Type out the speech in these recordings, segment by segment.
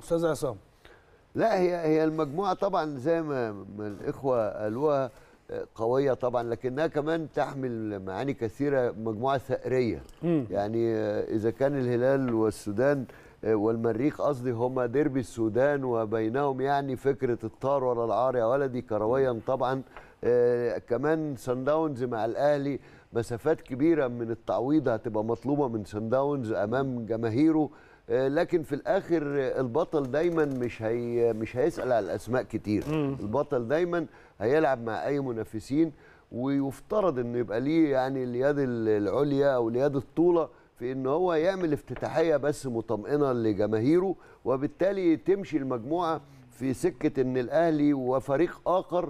استاذ عصام لا هي هي المجموعه طبعا زي ما ما الاخوه قالوها آه، قويه طبعا لكنها كمان تحمل معاني كثيره مجموعه ثأريه يعني آه، اذا كان الهلال والسودان آه، والمريخ قصدي هما ديربي السودان وبينهم يعني فكره الطار ولا العار يا ولدي كرويا طبعا آه، كمان سان داونز مع الاهلي مسافات كبيره من التعويض هتبقى مطلوبه من سان داونز امام جماهيره آه، لكن في الاخر آه، البطل دايما مش هي مش هيسال على الاسماء كتير البطل دايما هيلعب مع اي منافسين ويفترض انه يبقى ليه يعني اليد ال- العليا او اليد الطوله في ان هو يعمل افتتاحيه بس مطمئنه لجماهيره وبالتالي تمشي المجموعه في سكه ان الاهلي وفريق اخر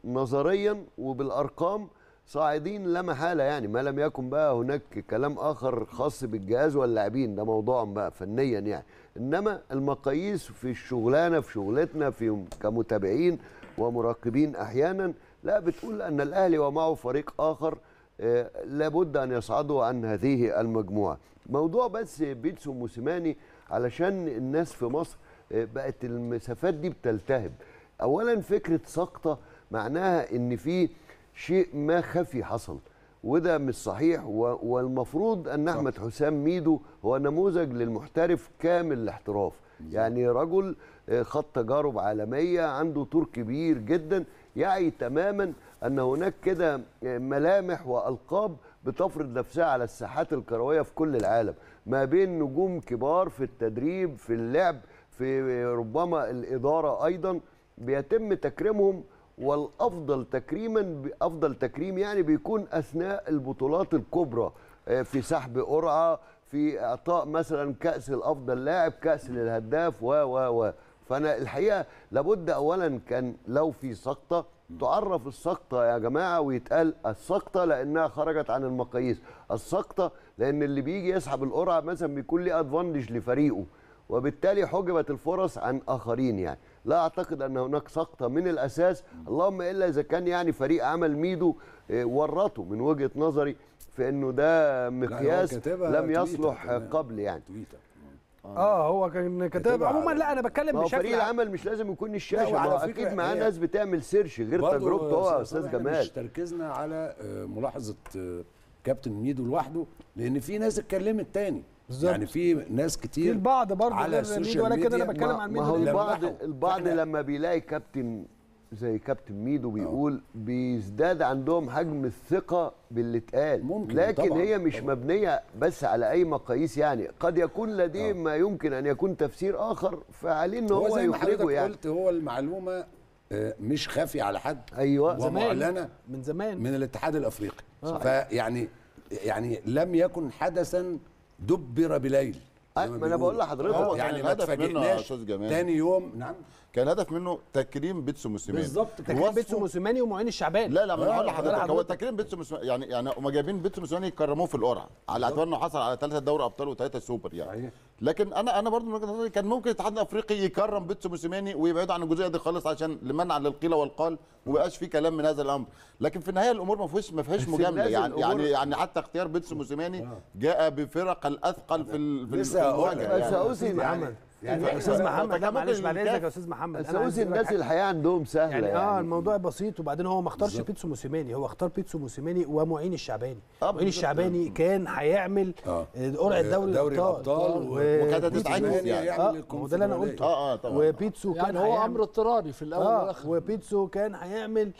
نظريا وبالارقام صاعدين لا محاله يعني ما لم يكن بقى هناك كلام اخر خاص بالجهاز واللاعبين ده موضوعهم بقى فنيا يعني انما المقاييس في الشغلانه في شغلتنا في كمتابعين ومراقبين احيانا لا بتقول ان الاهلي ومعه فريق اخر آه، لابد ان يصعدوا عن هذه المجموعه موضوع بس بيتسو موسيماني علشان الناس في مصر آه، بقت المسافات دي بتلتهب اولا فكره سقطه معناها ان في شيء ما خفي حصل وده مش صحيح و- والمفروض ان احمد حسام ميدو هو نموذج للمحترف كامل الاحتراف يعني رجل آه، خط تجارب عالميه عنده طور كبير جدا يعي تماما ان هناك كده آه، ملامح والقاب بتفرض نفسها على الساحات الكرويه في كل العالم ما بين نجوم كبار في التدريب في اللعب في ربما الاداره ايضا بيتم تكريمهم والافضل تكريما افضل تكريم يعني بيكون اثناء البطولات الكبرى آه، في سحب قرعه في اعطاء مثلا كاس الافضل لاعب كاس للهداف و و و فانا الحقيقه لابد اولا كان لو في سقطه تعرف السقطه يا جماعه ويتقال السقطه لانها خرجت عن المقاييس السقطه لان اللي بيجي يسحب القرعه مثلا بيكون ليه ادفانتج لفريقه وبالتالي حجبت الفرص عن اخرين يعني لا اعتقد ان هناك سقطه من الاساس اللهم الا اذا كان يعني فريق عمل ميدو آه، ورطه من وجهه نظري في انه ده مقياس كاتبها لم تويتر يصلح كمان. قبل يعني تويتر اه هو كان كاتب كاتبها عموما على- لا انا بتكلم ما هو بشكل فريق عام. العمل مش لازم يكون الشاشه وعلى ما هو فكرة اكيد معاه هي- ناس بتعمل سيرش غير برضو تجربته هو يا استاذ إحنا جمال مش تركيزنا على آه، ملاحظه آه، كابتن ميدو لوحده لان في ناس اتكلمت تاني بالظبط. يعني في ناس في كتير البعض برضه على غير السوشيال ميدو ولكن انا ميديا بتكلم ما- عن ما ميدو هو لأن- البعض لمحوا. البعض فإحنا- لما بيلاقي كابتن زي كابتن ميدو بيقول بيزداد عندهم حجم الثقه باللي اتقال ممكن لكن طبعاً، هي مش طبعاً. مبنيه بس على اي مقاييس يعني قد يكون لديه آه. ما يمكن ان يكون تفسير اخر فعليه ان هو هو زي ما حضرتك يخرجه يعني قلت هو المعلومه آه، مش خافيه على حد ايوه ومعلنه من زمان من الاتحاد الافريقي آه. فيعني يعني لم يكن حدثا دبر بليل أه، زي ما انا بيقولوا. بقول لحضرتك هو كان يعني ما الهدف منه يا تفاجئناش أستاذ جمال. تاني يوم نعم كان الهدف منه تكريم بيتسو موسيماني بالظبط ده كان وصفه- بيتسو موسيماني ومعين الشعبان لا لا ما انا آه، هقول لا لحضرتك هو حضرتك. تكريم بيتسو موسيماني يعني يعني هم جايبين بيتسو موسيماني يكرموه في القرعه على اعتبار انه حصل على ثلاثه دوري ابطال وثلاثه سوبر يعني صحيح. لكن انا انا برضه من وجهه نظري كان ممكن الاتحاد الافريقي يكرم بيتسو موسيماني ويبعدوا عن الجزئيه دي خالص عشان لمنع للقيل والقال وما يبقاش في كلام من هذا الامر لكن في النهايه الامور ما فيهاش ما فيهاش بس مجامله الناس يعني الأمور- يعني يعني حتى اختيار بيتسو موسيماني جاء بفرق الاثقل في ال- في ال- لسه في هقول المواجهه لك. بس يعني. أوزن محمد يعني يا استاذ ف- محمد لا فكان معلش ممكن بعد اذنك الكاف- يا استاذ محمد بس أنا عايز أوزن أقول لك الناس حاجة. الحقيقه عندهم سهله يعني, يعني, اه الموضوع بسيط وبعدين هو ما اختارش بيتسو موسيماني هو اختار بيتسو موسيماني ومعين الشعباني آه، معين بالظبط. الشعباني كان هيعمل آه. آه، قرعه دوري, دوري الأبطال و- وكانت بيتسو- هتتعكس يعني. اه ما هو ده اللي انا قلته اه اه طبعا وبيتسو كان يعني هو هيعمل- امر اضطراري في الاول اه والاخر وبيتسو كان هيعمل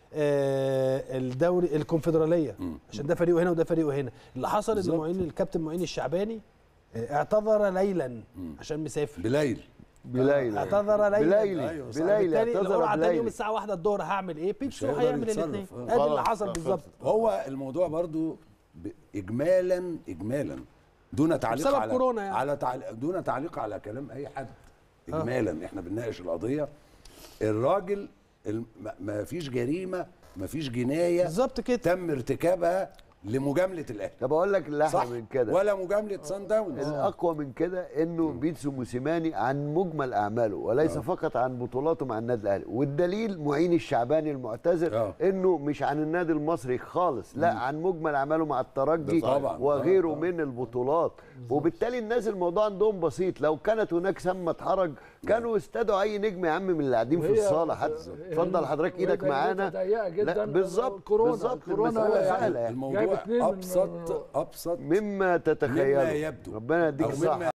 آه الدوري الكونفدراليه عشان ده فريقه هنا وده فريقه هنا اللي حصل ان بالظبط. معين الكابتن معين الشعباني آه، اعتذر ليلا عشان مسافر بليل بليلة اعتذر ليلا بليلة أيوة، صح. بليلة بالتالي اعتذر القرعه تاني يوم بليلة الساعه 1 الظهر هعمل ايه بيتسو هيقدر هيعمل يتصرف. الاثنين آه. ادي اللي خلاص، حصل آه، بالظبط هو الموضوع برضو ب- اجمالا اجمالا دون تعليق بسبب على كورونا يعني. على تعليق دون تعليق على كلام اي حد اجمالا احنا بنناقش القضيه الراجل الم- ما- ما فيش جريمه ما فيش جنايه بالظبط كده تم ارتكابها لمجامله الاهلي طب اقول لك صح اللحظه من كده ولا مجامله سان داونز الاقوى من كده انه بيتسو موسيماني عن مجمل اعماله وليس فقط عن بطولاته مع النادي الاهلي والدليل معين الشعباني المعتزل آه. انه مش عن النادي المصري خالص لا عن مجمل اعماله مع الترجي ده طبعاً. وغيره آه، آه. من البطولات وبالتالي الناس الموضوع عندهم بسيط لو كانت هناك ثمه حرج كانوا استدعوا اي نجم يا عم من اللي قاعدين في وهي- الصاله حتى هي- اتفضل حضرتك وهي ايدك ضيقة معانا ضيقة جدا لا بالظبط كورونا بالظبط كورونا المسألة يعني سهله يعني جايب الموضوع اتنين من- ابسط ابسط مما تتخيلوا مما يبدو ربنا يديك أو الصحه مما